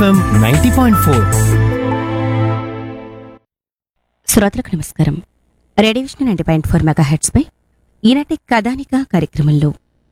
FM ninety point four శ్రోతలకు నమస్కారం radio vision ninety point four mega హెడ్స్పై ఈనాటి కథానిక కార్యక్రమంలో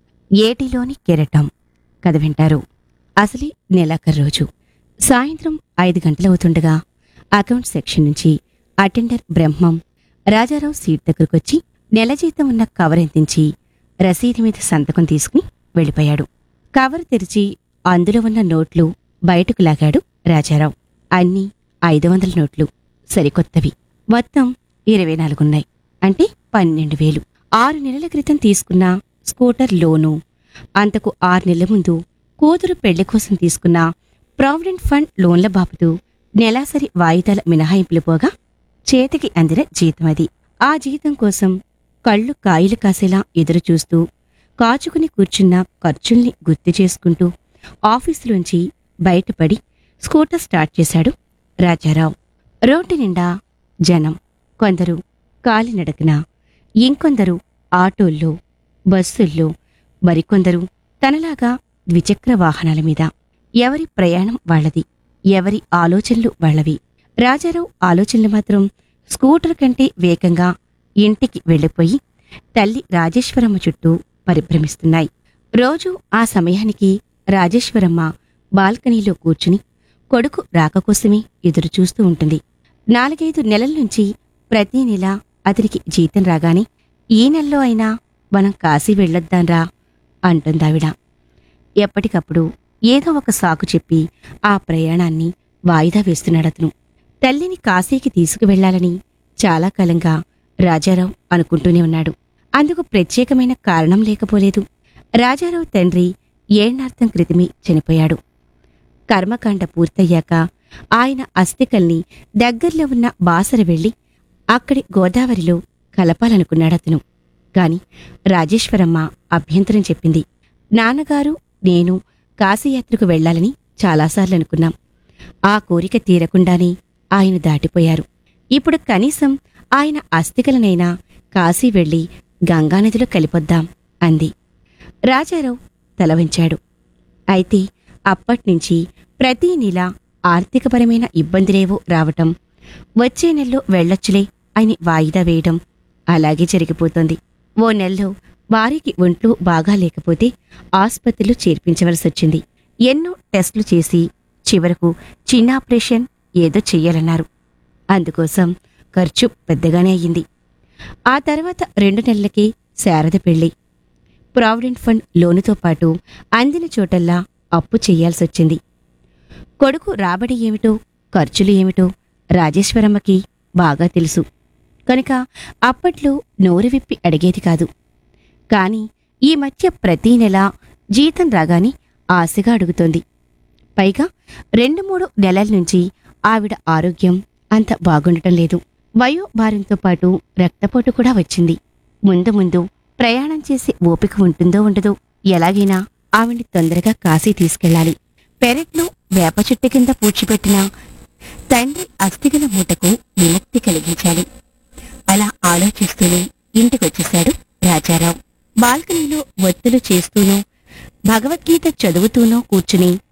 ఏటిలోని కెరటం కథ వింటారు అసలే నెలాఖరు రోజు సాయంత్రం ఐదు గంటలవుతుండగా అకౌంట్ సెక్షన్ నుంచి అటెండర్ బ్రహ్మం రాజారావు సీట్ దగ్గరకొచ్చి నెల జీతం ఉన్న కవర్ ఎత్తించి రసీదు మీద సంతకం తీసుకుని వెళ్ళిపోయాడు కవర్ తెరిచి అందులో ఉన్న నోట్లు బయటకు లాగాడు రాజారావు అన్నీ ఐదు వందల నోట్లు సరికొత్తవి మొత్తం ఇరవై నాలుగున్నాయి అంటే పన్నెండు వేలు ఆరు నెలల క్రితం తీసుకున్న స్కూటర్ లోను అంతకు ఆరు నెలల ముందు కూతురు పెళ్లి కోసం తీసుకున్న ప్రావిడెంట్ ఫండ్ లోన్ల బాపుతూ నెలాసరి వాయిదాల మినహాయింపులు పోగా చేతికి అందిన జీతం అది ఆ జీతం కోసం కళ్ళు కాయలు కాసేలా ఎదురుచూస్తూ కాచుకుని కూర్చున్న ఖర్చుల్ని గుర్తు చేసుకుంటూ ఆఫీసులోంచి బయటపడి స్కూటర్ స్టార్ట్ చేశాడు రాజారావు రోడ్డు నిండా జనం కొందరు కాలినడకన ఇంకొందరు ఆటోల్లో బస్సుల్లో మరికొందరు తనలాగా ద్విచక్ర వాహనాల మీద ఎవరి ప్రయాణం వాళ్ళది ఎవరి ఆలోచనలు వాళ్ళవి రాజారావు ఆలోచనలు మాత్రం స్కూటర్ కంటే వేగంగా ఇంటికి వెళ్ళిపోయి తల్లి రాజేశ్వరమ్మ చుట్టూ పరిభ్రమిస్తున్నాయి రోజు ఆ సమయానికి రాజేశ్వరమ్మ బాల్కనీలో కూర్చుని కొడుకు రాక కోసమే ఎదురు చూస్తూ ఉంటుంది నాలుగైదు నెలల నుంచి ప్రతి నెల అతనికి జీతం రాగానే ఈ నెలలో అయినా మనం కాశీ వెళ్ళొద్దాన్రా అంటుందావిడ ఎప్పటికప్పుడు ఏదో ఒక సాకు చెప్పి ఆ ప్రయాణాన్ని వాయిదా వేస్తున్నాడతను తల్లిని కాశీకి తీసుకువెళ్లాలని చాలా కాలంగా రాజారావు అనుకుంటూనే ఉన్నాడు అందుకు ప్రత్యేకమైన కారణం లేకపోలేదు రాజారావు తండ్రి ఏణ్ణార్థం క్రితమే చనిపోయాడు కర్మకాండ పూర్తయ్యాక ఆయన అస్థికల్ని దగ్గర్లో ఉన్న బాసర వెళ్లి అక్కడి గోదావరిలో కలపాలనుకున్నాడతను కాని రాజేశ్వరమ్మ అభ్యంతరం చెప్పింది నాన్నగారు నేను కాశీయాత్రకు వెళ్లాలని చాలాసార్లు అనుకున్నాం ఆ కోరిక తీరకుండానే ఆయన దాటిపోయారు ఇప్పుడు కనీసం ఆయన అస్థికలనైనా కాశీ వెళ్లి గంగానదిలో కలిపొద్దాం అంది రాజారావు తల వంచాడు అయితే అప్పట్నుంచి ప్రతి నెల ఆర్థికపరమైన ఇబ్బందులేవో రావటం వచ్చే నెలలో వెళ్ళొచ్చులే అని వాయిదా వేయడం అలాగే జరిగిపోతోంది ఓ నెలలో వారికి ఒంట్లో బాగా లేకపోతే ఆసుపత్రిలో చేర్పించవలసొచ్చింది ఎన్నో టెస్టులు చేసి చివరకు చిన్న ఆపరేషన్ ఏదో చెయ్యాలన్నారు అందుకోసం ఖర్చు పెద్దగానే అయ్యింది ఆ తర్వాత రెండు నెలలకి శారద పెళ్లి ప్రావిడెంట్ ఫండ్ లోనుతో పాటు అందిన చోటల్లా అప్పు చెయ్యాల్సొచ్చింది కొడుకు రాబడి ఏమిటో ఖర్చులు ఏమిటో రాజేశ్వరమ్మకి బాగా తెలుసు కనుక అప్పట్లో నోరు విప్పి అడిగేది కాదు కాని ఈ మధ్య ప్రతీ నెల జీతం రాగానే ఆశగా అడుగుతోంది పైగా రెండు మూడు నెలల నుంచి ఆవిడ ఆరోగ్యం అంత బాగుండటం లేదు వయోభారంతో పాటు రక్తపోటు కూడా వచ్చింది ముందు ముందు ప్రయాణం చేసే ఓపిక ఉంటుందో ఉండదో ఎలాగైనా ఆవిడ్ని తొందరగా కాశీ తీసుకెళ్ళాలి పెరట్లో వేప చెట్టు కింద పూడ్చిపెట్టిన తండ్రి అస్థిగల మూటకు విముక్తి కలిగించాలి అలా ఆలోచిస్తూనే ఇంటికొచ్చేశాడు రాజారావు బాల్కనీలో ఒత్తులు చేస్తూనూ భగవద్గీత చదువుతూనూ కూర్చుని